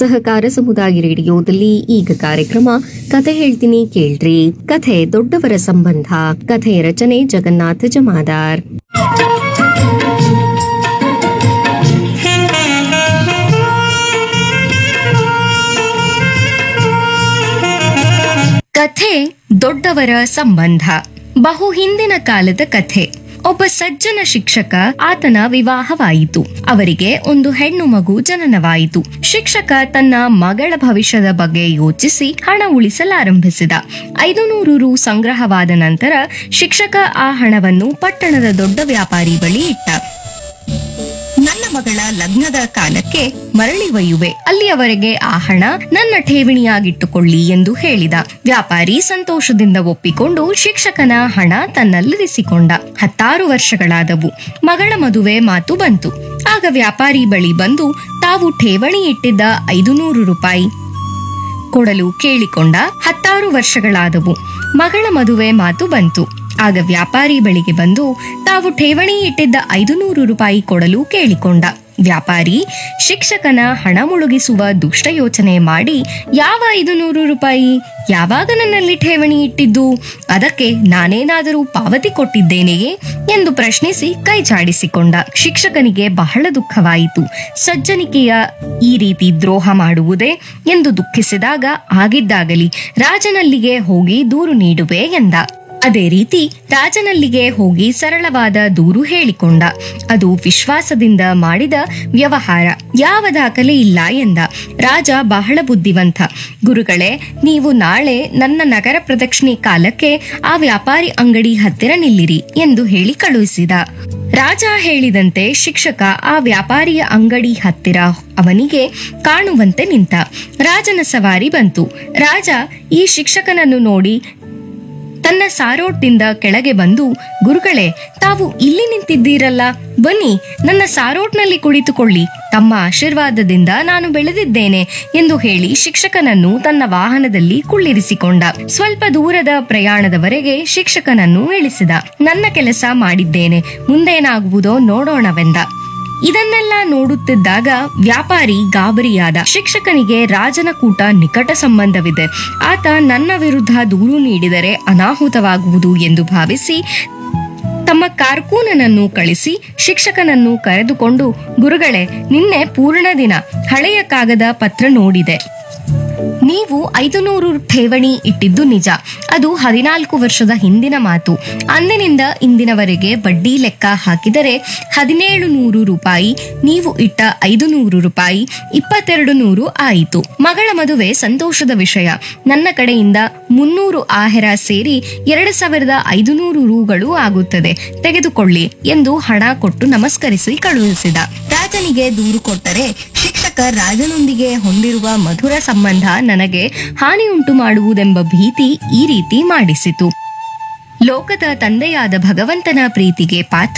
ಸಹಕಾರ ಸಮುದಾಯ ರೇಡಿಯೋದಲ್ಲಿ ಈಗ ಕಾರ್ಯಕ್ರಮ ಕತೆ ಹೇಳ್ತೀನಿ ಕೇಳ್ರಿ ಕಥೆ ದೊಡ್ಡವರ ಸಂಬಂಧ ಕಥೆಯ ರಚನೆ ಜಗನ್ನಾಥ ಜಮಾದಾರ್ ಕಥೆ ದೊಡ್ಡವರ ಸಂಬಂಧ ಬಹು ಹಿಂದಿನ ಕಾಲದ ಕಥೆ ಒಬ್ಬ ಸಜ್ಜನ ಶಿಕ್ಷಕ ಆತನ ವಿವಾಹವಾಯಿತು ಅವರಿಗೆ ಒಂದು ಹೆಣ್ಣು ಮಗು ಜನನವಾಯಿತು ಶಿಕ್ಷಕ ತನ್ನ ಮಗಳ ಭವಿಷ್ಯದ ಬಗ್ಗೆ ಯೋಚಿಸಿ ಹಣ ಉಳಿಸಲಾರಂಭಿಸಿದ ಐದು ನೂರು ರು ಸಂಗ್ರಹವಾದ ನಂತರ ಶಿಕ್ಷಕ ಆ ಹಣವನ್ನು ಪಟ್ಟಣದ ದೊಡ್ಡ ವ್ಯಾಪಾರಿ ಬಳಿ ಇಟ್ಟ ನನ್ನ ಮಗಳ ಲಗ್ನದ ಕಾಲಕ್ಕೆ ಮರಳಿ ಒಯ್ಯುವೆ ಅಲ್ಲಿಯವರೆಗೆ ಆ ಹಣ ನನ್ನ ಠೇವಣಿಯಾಗಿಟ್ಟುಕೊಳ್ಳಿ ಎಂದು ಹೇಳಿದ ವ್ಯಾಪಾರಿ ಸಂತೋಷದಿಂದ ಒಪ್ಪಿಕೊಂಡು ಶಿಕ್ಷಕನ ಹಣ ತನ್ನಲ್ಲಿರಿಸಿಕೊಂಡ ಹತ್ತಾರು ವರ್ಷಗಳಾದವು ಮಗಳ ಮದುವೆ ಮಾತು ಬಂತು ಆಗ ವ್ಯಾಪಾರಿ ಬಳಿ ಬಂದು ತಾವು ಠೇವಣಿ ಇಟ್ಟಿದ್ದ ಐದು ನೂರು ರೂಪಾಯಿ ಕೊಡಲು ಕೇಳಿಕೊಂಡ ಹತ್ತಾರು ವರ್ಷಗಳಾದವು ಮಗಳ ಮದುವೆ ಮಾತು ಬಂತು ಆಗ ವ್ಯಾಪಾರಿ ಬಳಿಗೆ ಬಂದು ತಾವು ಠೇವಣಿ ಇಟ್ಟಿದ್ದ ಐದು ನೂರು ರೂಪಾಯಿ ಕೊಡಲು ಕೇಳಿಕೊಂಡ ವ್ಯಾಪಾರಿ ಶಿಕ್ಷಕನ ಹಣ ಮುಳುಗಿಸುವ ದುಷ್ಟ ಯೋಚನೆ ಮಾಡಿ ಯಾವ ಐದು ನೂರು ರೂಪಾಯಿ ಯಾವಾಗ ನನ್ನಲ್ಲಿ ಠೇವಣಿ ಇಟ್ಟಿದ್ದು ಅದಕ್ಕೆ ನಾನೇನಾದರೂ ಪಾವತಿ ಕೊಟ್ಟಿದ್ದೇನೆಯೇ ಎಂದು ಪ್ರಶ್ನಿಸಿ ಕೈ ಚಾಡಿಸಿಕೊಂಡ ಶಿಕ್ಷಕನಿಗೆ ಬಹಳ ದುಃಖವಾಯಿತು ಸಜ್ಜನಿಕೆಯ ಈ ರೀತಿ ದ್ರೋಹ ಮಾಡುವುದೇ ಎಂದು ದುಃಖಿಸಿದಾಗ ಆಗಿದ್ದಾಗಲಿ ರಾಜನಲ್ಲಿಗೆ ಹೋಗಿ ದೂರು ನೀಡುವೆ ಎಂದ ಅದೇ ರೀತಿ ರಾಜನಲ್ಲಿಗೆ ಹೋಗಿ ಸರಳವಾದ ದೂರು ಹೇಳಿಕೊಂಡ ಅದು ವಿಶ್ವಾಸದಿಂದ ಮಾಡಿದ ವ್ಯವಹಾರ ಯಾವ ದಾಖಲೆ ಇಲ್ಲ ಎಂದ ರಾಜ ಬಹಳ ಬುದ್ಧಿವಂತ ಗುರುಗಳೇ ನೀವು ನಾಳೆ ನನ್ನ ನಗರ ಪ್ರದಕ್ಷಿಣೆ ಕಾಲಕ್ಕೆ ಆ ವ್ಯಾಪಾರಿ ಅಂಗಡಿ ಹತ್ತಿರ ನಿಲ್ಲಿರಿ ಎಂದು ಹೇಳಿ ಕಳುಹಿಸಿದ ರಾಜ ಹೇಳಿದಂತೆ ಶಿಕ್ಷಕ ಆ ವ್ಯಾಪಾರಿಯ ಅಂಗಡಿ ಹತ್ತಿರ ಅವನಿಗೆ ಕಾಣುವಂತೆ ನಿಂತ ರಾಜನ ಸವಾರಿ ಬಂತು ರಾಜ ಈ ಶಿಕ್ಷಕನನ್ನು ನೋಡಿ ತನ್ನ ಸಾರೋಟ್ದಿಂದ ಕೆಳಗೆ ಬಂದು ಗುರುಗಳೇ ತಾವು ಇಲ್ಲಿ ನಿಂತಿದ್ದೀರಲ್ಲ ಬನ್ನಿ ನನ್ನ ಸಾರೋಟ್ನಲ್ಲಿ ಕುಳಿತುಕೊಳ್ಳಿ ತಮ್ಮ ಆಶೀರ್ವಾದದಿಂದ ನಾನು ಬೆಳೆದಿದ್ದೇನೆ ಎಂದು ಹೇಳಿ ಶಿಕ್ಷಕನನ್ನು ತನ್ನ ವಾಹನದಲ್ಲಿ ಕುಳ್ಳಿರಿಸಿಕೊಂಡ ಸ್ವಲ್ಪ ದೂರದ ಪ್ರಯಾಣದವರೆಗೆ ಶಿಕ್ಷಕನನ್ನು ಇಳಿಸಿದ ನನ್ನ ಕೆಲಸ ಮಾಡಿದ್ದೇನೆ ಮುಂದೇನಾಗುವುದೋ ನೋಡೋಣವೆಂದ ಇದನ್ನೆಲ್ಲ ನೋಡುತ್ತಿದ್ದಾಗ ವ್ಯಾಪಾರಿ ಗಾಬರಿಯಾದ ಶಿಕ್ಷಕನಿಗೆ ರಾಜನ ಕೂಟ ನಿಕಟ ಸಂಬಂಧವಿದೆ ಆತ ನನ್ನ ವಿರುದ್ಧ ದೂರು ನೀಡಿದರೆ ಅನಾಹುತವಾಗುವುದು ಎಂದು ಭಾವಿಸಿ ತಮ್ಮ ಕಾರ್ಕೂನನನ್ನು ಕಳಿಸಿ ಶಿಕ್ಷಕನನ್ನು ಕರೆದುಕೊಂಡು ಗುರುಗಳೇ ನಿನ್ನೆ ಪೂರ್ಣ ದಿನ ಹಳೆಯ ಕಾಗದ ಪತ್ರ ನೋಡಿದೆ ನೀವು ಐದು ನೂರು ಠೇವಣಿ ಇಟ್ಟಿದ್ದು ನಿಜ ಅದು ಹದಿನಾಲ್ಕು ವರ್ಷದ ಹಿಂದಿನ ಮಾತು ಅಂದಿನಿಂದ ಇಂದಿನವರೆಗೆ ಬಡ್ಡಿ ಲೆಕ್ಕ ಹಾಕಿದರೆ ಹದಿನೇಳು ನೂರು ರೂಪಾಯಿ ನೀವು ಇಟ್ಟ ಐದು ನೂರು ರೂಪಾಯಿ ಇಪ್ಪತ್ತೆರಡು ನೂರು ಆಯಿತು ಮಗಳ ಮದುವೆ ಸಂತೋಷದ ವಿಷಯ ನನ್ನ ಕಡೆಯಿಂದ ಮುನ್ನೂರು ಆಹೆರ ಸೇರಿ ಎರಡು ಸಾವಿರದ ಐದು ನೂರು ರೂಗಳು ಆಗುತ್ತದೆ ತೆಗೆದುಕೊಳ್ಳಿ ಎಂದು ಹಣ ಕೊಟ್ಟು ನಮಸ್ಕರಿಸಿ ಕಳುಹಿಸಿದ ರಾಜನಿಗೆ ದೂರು ಕೊಟ್ಟರೆ ಶಿಕ್ಷಕ ರಾಜನೊಂದಿಗೆ ಹೊಂದಿರುವ ಮಧುರ ಸಂಬಂಧ ನನಗೆ ಹಾನಿಯುಂಟು ಮಾಡುವುದೆಂಬ ಭೀತಿ ಈ ರೀತಿ ಮಾಡಿಸಿತು ಲೋಕದ ತಂದೆಯಾದ ಭಗವಂತನ ಪ್ರೀತಿಗೆ ಪಾತ್ರ